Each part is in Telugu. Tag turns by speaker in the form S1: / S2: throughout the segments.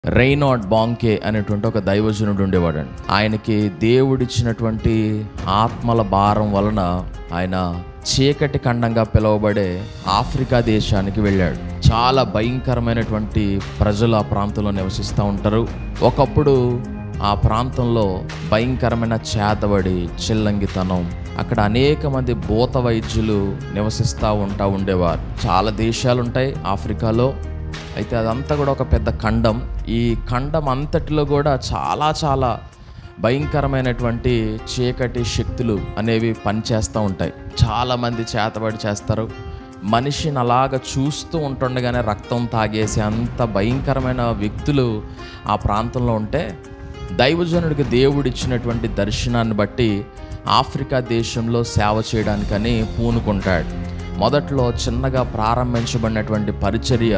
S1: రైనాడ్ బాంకే అనేటువంటి ఒక దైవజనుడు ఉండేవాడండి ఆయనకి దేవుడిచ్చినటువంటి ఆత్మల భారం వలన ఆయన చీకటి ఖండంగా పిలువబడే ఆఫ్రికా దేశానికి వెళ్ళాడు చాలా భయంకరమైనటువంటి ప్రజలు ఆ ప్రాంతంలో నివసిస్తూ ఉంటారు ఒకప్పుడు ఆ ప్రాంతంలో భయంకరమైన చేతబడి చిల్లంగితనం అక్కడ అనేక మంది భూత వైద్యులు నివసిస్తూ ఉంటా ఉండేవారు చాలా దేశాలు ఉంటాయి ఆఫ్రికాలో అయితే అదంతా కూడా ఒక పెద్ద ఖండం ఈ ఖండం అంతటిలో కూడా చాలా చాలా భయంకరమైనటువంటి చీకటి శక్తులు అనేవి పనిచేస్తూ ఉంటాయి చాలామంది చేతబడి చేస్తారు మనిషిని అలాగ చూస్తూ ఉంటుండగానే రక్తం తాగేసి అంత భయంకరమైన వ్యక్తులు ఆ ప్రాంతంలో ఉంటే దైవజనుడికి దేవుడిచ్చినటువంటి దర్శనాన్ని బట్టి ఆఫ్రికా దేశంలో సేవ చేయడానికని పూనుకుంటాడు మొదట్లో చిన్నగా ప్రారంభించబడినటువంటి పరిచర్య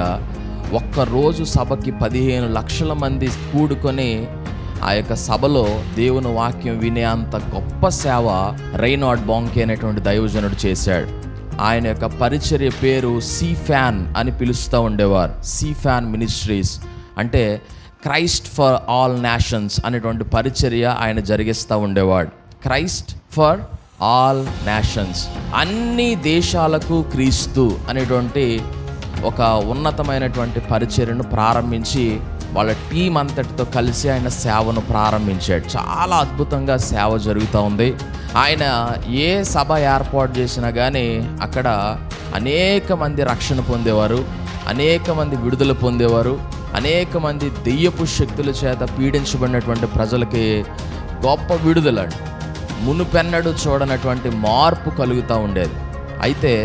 S1: ఒక్కరోజు సభకి పదిహేను లక్షల మంది కూడుకొని ఆ యొక్క సభలో దేవుని వాక్యం వినే అంత గొప్ప సేవ రైనాడ్ బాంకే అనేటువంటి దైవజనుడు చేశాడు ఆయన యొక్క పరిచర్య పేరు సీ ఫ్యాన్ అని పిలుస్తూ ఉండేవారు సీ ఫ్యాన్ మినిస్ట్రీస్ అంటే క్రైస్ట్ ఫర్ ఆల్ నేషన్స్ అనేటువంటి పరిచర్య ఆయన జరిగిస్తూ ఉండేవాడు క్రైస్ట్ ఫర్ ఆల్ నేషన్స్ అన్ని దేశాలకు క్రీస్తు అనేటువంటి ఒక ఉన్నతమైనటువంటి పరిచర్యను ప్రారంభించి వాళ్ళ టీం అంతటితో కలిసి ఆయన సేవను ప్రారంభించాడు చాలా అద్భుతంగా సేవ జరుగుతూ ఉంది ఆయన ఏ సభ ఏర్పాటు చేసినా కానీ అక్కడ అనేక మంది రక్షణ పొందేవారు అనేక మంది విడుదల పొందేవారు అనేక మంది దెయ్యపు శక్తుల చేత పీడించబడినటువంటి ప్రజలకి గొప్ప విడుదల మునుపెన్నడు చూడనటువంటి మార్పు కలుగుతూ ఉండేది అయితే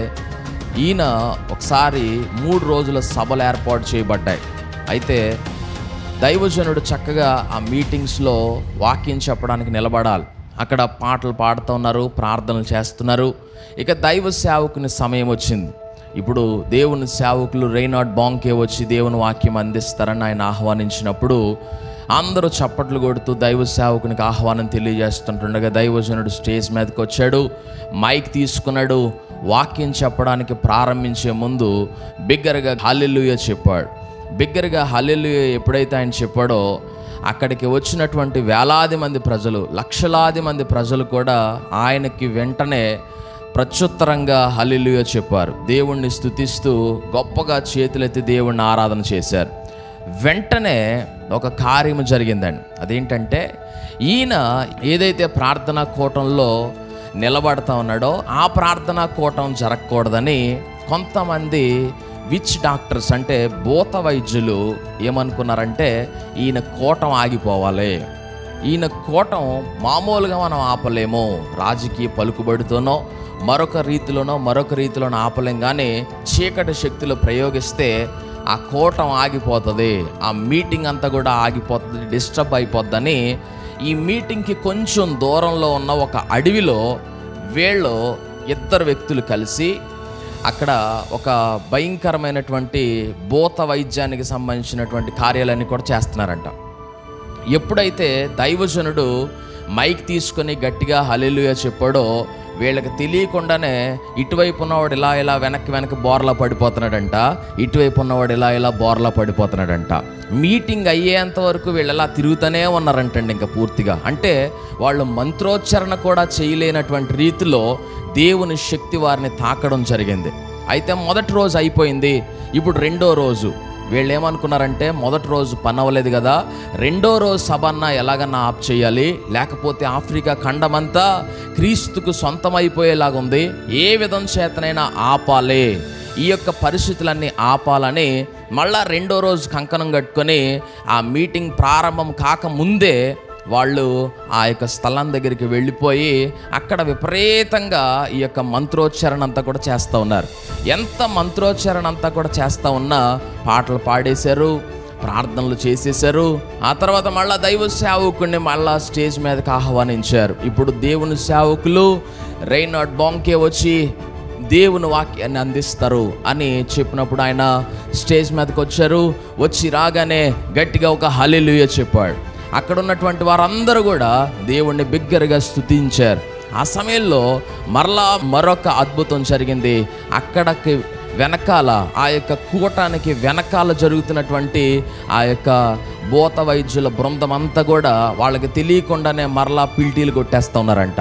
S1: ఈయన ఒకసారి మూడు రోజుల సభలు ఏర్పాటు చేయబడ్డాయి అయితే దైవజనుడు చక్కగా ఆ మీటింగ్స్లో వాక్యం చెప్పడానికి నిలబడాలి అక్కడ పాటలు పాడుతూ ఉన్నారు ప్రార్థనలు చేస్తున్నారు ఇక దైవ సేవకుని సమయం వచ్చింది ఇప్పుడు దేవుని సేవకులు రైనాడ్ బాంకే వచ్చి దేవుని వాక్యం అందిస్తారని ఆయన ఆహ్వానించినప్పుడు అందరూ చప్పట్లు కొడుతూ దైవ సేవకునికి ఆహ్వానం తెలియజేస్తుంటుండగా దైవజనుడు స్టేజ్ మీదకి వచ్చాడు మైక్ తీసుకున్నాడు వాక్యం చెప్పడానికి ప్రారంభించే ముందు బిగ్గరగా హాలెల్లుయ చెప్పాడు బిగ్గరగా హల్లెలూయా ఎప్పుడైతే ఆయన చెప్పాడో అక్కడికి వచ్చినటువంటి వేలాది మంది ప్రజలు లక్షలాది మంది ప్రజలు కూడా ఆయనకి వెంటనే ప్రత్యుత్తరంగా హల్లెలూయా చెప్పారు దేవుణ్ణి స్తుతిస్తూ గొప్పగా చేతులెత్తి దేవుణ్ణి ఆరాధన చేశారు వెంటనే ఒక కార్యము జరిగిందండి అదేంటంటే ఈయన ఏదైతే ప్రార్థనా కూటంలో నిలబడతా ఉన్నాడో ఆ ప్రార్థనా కూటం జరగకూడదని కొంతమంది విచ్ డాక్టర్స్ అంటే భూత వైద్యులు ఏమనుకున్నారంటే ఈయన కోటం ఆగిపోవాలి ఈయన కోటం మామూలుగా మనం ఆపలేము రాజకీయ పలుకుబడితోనో మరొక రీతిలోనో మరొక రీతిలోనో ఆపలేం కానీ చీకటి శక్తులు ప్రయోగిస్తే ఆ కోటం ఆగిపోతుంది ఆ మీటింగ్ అంతా కూడా ఆగిపోతుంది డిస్టర్బ్ అయిపోద్దని ఈ మీటింగ్కి కొంచెం దూరంలో ఉన్న ఒక అడవిలో వీళ్ళు ఇద్దరు వ్యక్తులు కలిసి అక్కడ ఒక భయంకరమైనటువంటి భూత వైద్యానికి సంబంధించినటువంటి కార్యాలన్నీ కూడా చేస్తున్నారంట ఎప్పుడైతే దైవజనుడు మైక్ తీసుకొని గట్టిగా హలెలుయ చెప్పాడో వీళ్ళకి తెలియకుండానే ఇటువైపు ఉన్నవాడు ఇలా ఇలా వెనక్కి వెనక్కి బోర్లా పడిపోతున్నాడంట ఇటువైపు ఉన్నవాడు ఇలా ఇలా బోర్లా పడిపోతున్నాడంట మీటింగ్ అయ్యేంత వరకు వీళ్ళు ఇలా తిరుగుతూనే ఉన్నారంటండి ఇంకా పూర్తిగా అంటే వాళ్ళు మంత్రోచ్చారణ కూడా చేయలేనటువంటి రీతిలో దేవుని శక్తి వారిని తాకడం జరిగింది అయితే మొదటి రోజు అయిపోయింది ఇప్పుడు రెండో రోజు వీళ్ళు ఏమనుకున్నారంటే మొదటి రోజు పని అవ్వలేదు కదా రెండో రోజు సభన్న ఎలాగన్నా ఆప్ చేయాలి లేకపోతే ఆఫ్రికా ఖండమంతా క్రీస్తుకు సొంతమైపోయేలాగా ఉంది ఏ విధం చేతనైనా ఆపాలి ఈ యొక్క పరిస్థితులన్నీ ఆపాలని మళ్ళా రెండో రోజు కంకణం కట్టుకొని ఆ మీటింగ్ ప్రారంభం కాకముందే వాళ్ళు ఆ యొక్క స్థలం దగ్గరికి వెళ్ళిపోయి అక్కడ విపరీతంగా ఈ యొక్క మంత్రోచ్చారణ అంతా కూడా చేస్తూ ఉన్నారు ఎంత మంత్రోచ్చారణ అంతా కూడా చేస్తూ ఉన్నా పాటలు పాడేశారు ప్రార్థనలు చేసేశారు ఆ తర్వాత మళ్ళా దైవ సేవకుడిని మళ్ళా స్టేజ్ మీదకి ఆహ్వానించారు ఇప్పుడు దేవుని సేవకులు రైనాడ్ బాంకే వచ్చి దేవుని వాక్యాన్ని అందిస్తారు అని చెప్పినప్పుడు ఆయన స్టేజ్ మీదకి వచ్చారు వచ్చి రాగానే గట్టిగా ఒక హలెలుయ చెప్పాడు అక్కడ ఉన్నటువంటి వారందరూ కూడా దేవుణ్ణి బిగ్గరగా స్తుతించారు ఆ సమయంలో మరలా మరొక అద్భుతం జరిగింది అక్కడికి వెనకాల ఆ యొక్క కూటానికి వెనకాల జరుగుతున్నటువంటి ఆ యొక్క భూత వైద్యుల బృందం అంతా కూడా వాళ్ళకి తెలియకుండానే మరలా పిల్టీలు కొట్టేస్తా ఉన్నారంట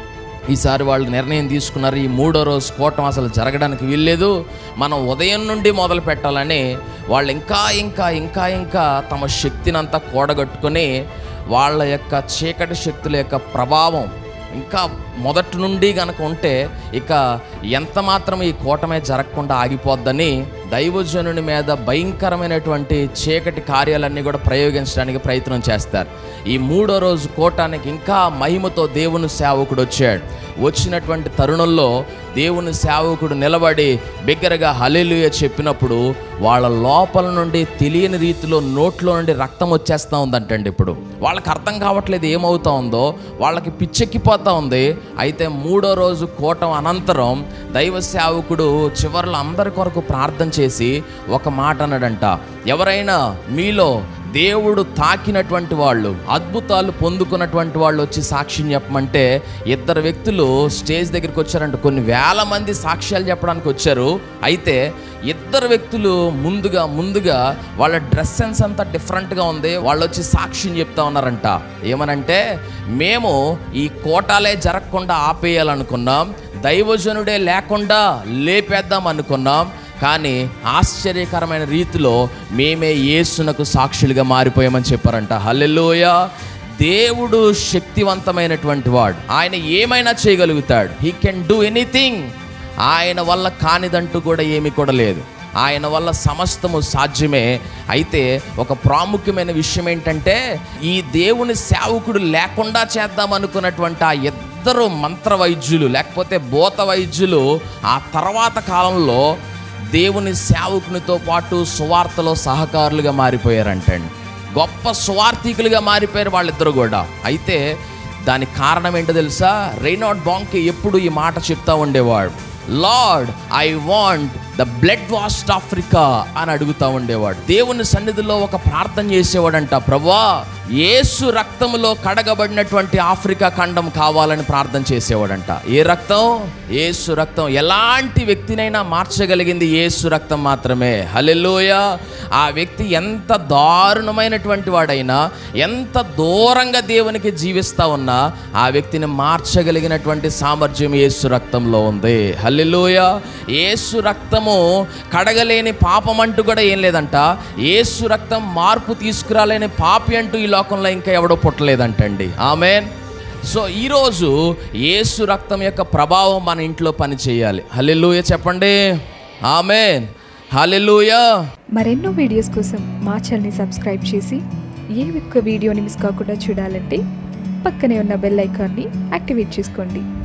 S1: ఈసారి వాళ్ళు నిర్ణయం తీసుకున్నారు ఈ మూడో రోజు కూటం అసలు జరగడానికి వీల్లేదు మనం ఉదయం నుండి మొదలు పెట్టాలని వాళ్ళు ఇంకా ఇంకా ఇంకా ఇంకా తమ శక్తిని అంతా కూడగట్టుకొని వాళ్ళ యొక్క చీకటి శక్తుల యొక్క ప్రభావం ఇంకా మొదటి నుండి గనక ఉంటే ఇక ఎంత మాత్రం ఈ కూటమే జరగకుండా ఆగిపోద్దని దైవజనుని మీద భయంకరమైనటువంటి చీకటి కార్యాలన్నీ కూడా ప్రయోగించడానికి ప్రయత్నం చేస్తారు ఈ మూడో రోజు కూటానికి ఇంకా మహిమతో దేవుని సేవకుడు వచ్చాడు వచ్చినటువంటి తరుణంలో దేవుని సేవకుడు నిలబడి బిగ్గరగా హలెలుయ చెప్పినప్పుడు వాళ్ళ లోపల నుండి తెలియని రీతిలో నోట్లో నుండి రక్తం వచ్చేస్తూ ఉందంటండి ఇప్పుడు వాళ్ళకి అర్థం కావట్లేదు ఏమవుతా ఉందో వాళ్ళకి పిచ్చెక్కిపోతా ఉంది అయితే మూడో రోజు కూటం అనంతరం దైవ సేవకుడు చివరిలో అందరి కొరకు ప్రార్థన చేసి ఒక మాట అన్నాడంట ఎవరైనా మీలో దేవుడు తాకినటువంటి వాళ్ళు అద్భుతాలు పొందుకున్నటువంటి వాళ్ళు వచ్చి సాక్ష్యం చెప్పమంటే ఇద్దరు వ్యక్తులు స్టేజ్ దగ్గరికి వచ్చారంట కొన్ని వేల మంది సాక్ష్యాలు చెప్పడానికి వచ్చారు అయితే ఇద్దరు వ్యక్తులు ముందుగా ముందుగా వాళ్ళ డ్రెస్ సెన్స్ అంతా డిఫరెంట్గా ఉంది వాళ్ళు వచ్చి సాక్ష్యం చెప్తా ఉన్నారంట ఏమనంటే మేము ఈ కోటాలే జరగకుండా ఆపేయాలనుకున్నాం దైవజనుడే లేకుండా లేపేద్దాం అనుకున్నాం కానీ ఆశ్చర్యకరమైన రీతిలో మేమే యేసునకు సాక్షులుగా మారిపోయామని చెప్పారంట హల్లెలూయ దేవుడు శక్తివంతమైనటువంటి వాడు ఆయన ఏమైనా చేయగలుగుతాడు హీ కెన్ డూ ఎనీథింగ్ ఆయన వల్ల కానిదంటూ కూడా ఏమీ కూడా లేదు ఆయన వల్ల సమస్తము సాధ్యమే అయితే ఒక ప్రాముఖ్యమైన విషయం ఏంటంటే ఈ దేవుని సేవకుడు లేకుండా చేద్దాం అనుకున్నటువంటి ఆ ఇద్దరు మంత్ర వైద్యులు లేకపోతే భూత వైద్యులు ఆ తర్వాత కాలంలో దేవుని సేవకునితో పాటు సువార్తలో సహకారులుగా మారిపోయారంటండి గొప్ప సువార్థికులుగా మారిపోయారు వాళ్ళిద్దరు కూడా అయితే దానికి కారణం ఏంటో తెలుసా రైనాడ్ బాంకి ఎప్పుడు ఈ మాట చెప్తా ఉండేవాడు Lord I want the blood washed Africa అని అడుగుతా ఉండేవాడు దేవుని సన్నిధిలో ఒక ప్రార్థన చేసేవాడంట ప్రభా యేసు రక్తములో కడగబడినటువంటి ఆఫ్రికా ఖండం కావాలని ప్రార్థన చేసేవాడంట ఏ రక్తం యేసు రక్తం ఎలాంటి వ్యక్తినైనా మార్చగలిగింది యేసు రక్తం మాత్రమే హలెలోయ ఆ వ్యక్తి ఎంత దారుణమైనటువంటి వాడైనా ఎంత దూరంగా దేవునికి జీవిస్తా ఉన్నా ఆ వ్యక్తిని మార్చగలిగినటువంటి సామర్థ్యం యేసు రక్తంలో ఉంది హల్లెలూయ యేసు రక్తము కడగలేని పాపం అంటూ కూడా ఏం లేదంట యేసు రక్తం మార్పు తీసుకురాలేని పాపి అంటూ ఈ లోకంలో ఇంకా ఎవడో పుట్టలేదంటండి ఆమెన్ సో ఈరోజు యేసు రక్తం యొక్క ప్రభావం మన ఇంట్లో పని చేయాలి హల్లెలూయ చెప్పండి ఆమెన్ హల్లెలూయ
S2: మరెన్నో వీడియోస్ కోసం మా ఛానల్ని సబ్స్క్రైబ్ చేసి ఏ ఒక్క వీడియోని మిస్ కాకుండా చూడాలంటే పక్కనే ఉన్న బెల్ ఐకాన్ని యాక్టివేట్ చేసుకోండి